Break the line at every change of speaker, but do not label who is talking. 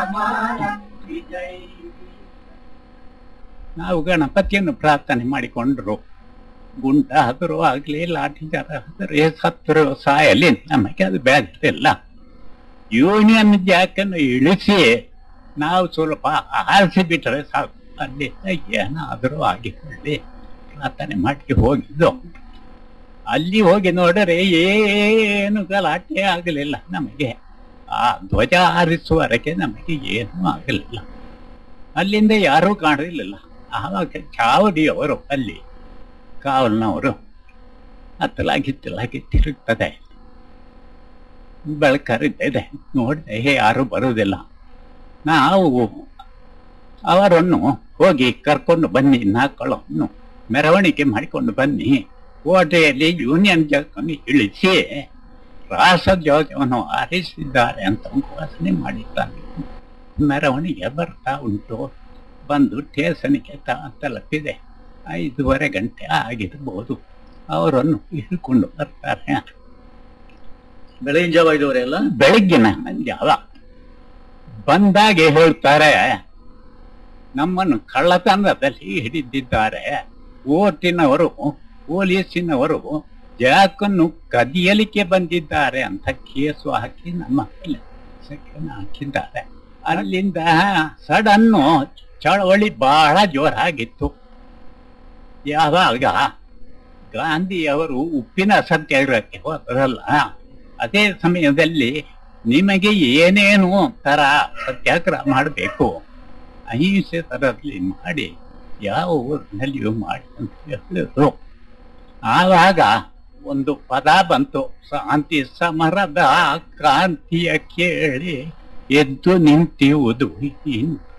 ನಾವು ಗಣಪತಿಯನ್ನು ಪ್ರಾರ್ಥನೆ ಮಾಡಿಕೊಂಡ್ರು ಗುಂಡ ಆದರೂ ಆಗ್ಲಿ ಲಾಠಿ ಜರ ಆದರೆ ಸತ್ತರು ಸಾಯಲಿ ನಮಗೆ ಅದು ಬೇಕಿಲ್ಲ ಯೂನಿಯನ್ ಜಾಕನ್ನು ಇಳಿಸಿ ನಾವು ಸ್ವಲ್ಪ ಆರಿಸಿ ಬಿಟ್ಟರೆ ಸಾಕು ಅಲ್ಲಿಂದ ಏನಾದರೂ ಆಗಿಕೊಳ್ಳಿ ಪ್ರಾರ್ಥನೆ ಮಾಡಿ ಹೋಗಿದ್ದು ಅಲ್ಲಿ ಹೋಗಿ ನೋಡಿದ್ರೆ ಏನು ಗಲಾಟೆ ಆಗಲಿಲ್ಲ ನಮಗೆ ಆ ಧ್ವಜ ಹಾರಿಸುವವರೆಗೆ ನಮಗೆ ಏನೂ ಆಗಲಿಲ್ಲ ಅಲ್ಲಿಂದ ಯಾರೂ ಕಾಣಲಿಲ್ಲ ಆವಾಗ ಚಾವಡಿಯವರು ಅಲ್ಲಿ ಕಾವಲ್ನವರು ಹತ್ತಲಾಗಿ ಹಿತ್ತಲಾಗಿ ತಿರುಗ್ತದೆ ಬೆಳಕರಿದ್ದಿದೆ ನೋಡಿದೆ ಯಾರು ಬರುವುದಿಲ್ಲ ನಾವು ಅವರನ್ನು ಹೋಗಿ ಕರ್ಕೊಂಡು ಬನ್ನಿ ನಾಲ್ಕಳನ್ನು ಮೆರವಣಿಗೆ ಮಾಡಿಕೊಂಡು ಬನ್ನಿ ಕೋಟೆಯಲ್ಲಿ ಯೂನಿಯನ್ ಜಾಗವನ್ನು ಇಳಿಸಿ ರಾಸಧ್ವಜವನ್ನು ಹಾರಿಸಿದ್ದಾರೆ ಅಂತ ಘೋಷಣೆ ಮಾಡಿದ್ದಾನೆ ಮೆರವಣಿಗೆ ಬರ್ತಾ ಉಂಟು ಬಂದು ಸ್ಟೇಷನ್ಗೆ ತ- ತಲುಪಿದೆ ಐದೂವರೆ ಗಂಟೆ ಆಗಿರ್ಬೋದು ಅವರನ್ನು ಹಿಡ್ಕೊಂಡು ಬರ್ತಾರೆ
ಬೆಳಗಿನ ಜಾವ ಐದೂವರೆ ಅಲ್ಲ
ಬೆಳಗ್ಗಿನ ಜಾವ ಬಂದಾಗೆ ಹೇಳ್ತಾರೆ ನಮ್ಮನ್ನು ಕಳ್ಳತನದಲ್ಲಿ ಹಿಡಿದಿದ್ದಾರೆ ಓಟಿನವರು ಪೊಲೀಸಿನವರು ಜಾಕನ್ನು ಕದಿಯಲಿಕ್ಕೆ ಬಂದಿದ್ದಾರೆ ಅಂತ ಕೇಸು ಹಾಕಿ ನಮ್ಮ ಮೇಲೆ ಸೆಕ್ಷನ್ ಹಾಕಿದ್ದಾರೆ ಅಲ್ಲಿಂದ ಸಡನ್ನು ಚಳವಳಿ ಬಹಳ ಜೋರಾಗಿತ್ತು ಯಾವಾಗ ಗಾಂಧಿಯವರು ಉಪ್ಪಿನ ಸತ್ಯಾಗ್ರಹಕ್ಕೆ ಹೋದ್ರಲ್ಲ ಅದೇ ಸಮಯದಲ್ಲಿ ನಿಮಗೆ ಏನೇನು ತರ ಸತ್ಯಾಗ್ರಹ ಮಾಡಬೇಕು ಅಹಿಂಸೆ ತರದಲ್ಲಿ ಮಾಡಿ ಯಾವ ಊರಿನಲ್ಲಿಯೂ ಮಾಡಿ ಅಂತ ಹೇಳಿದ್ರು ಆವಾಗ ಒಂದು ಪದ ಬಂತು ಶಾಂತಿ ಸಮರದ ಕ್ರಾಂತಿಯ ಕೇಳಿ ಎದ್ದು ನಿಂತಿರುವುದು ಇಂದು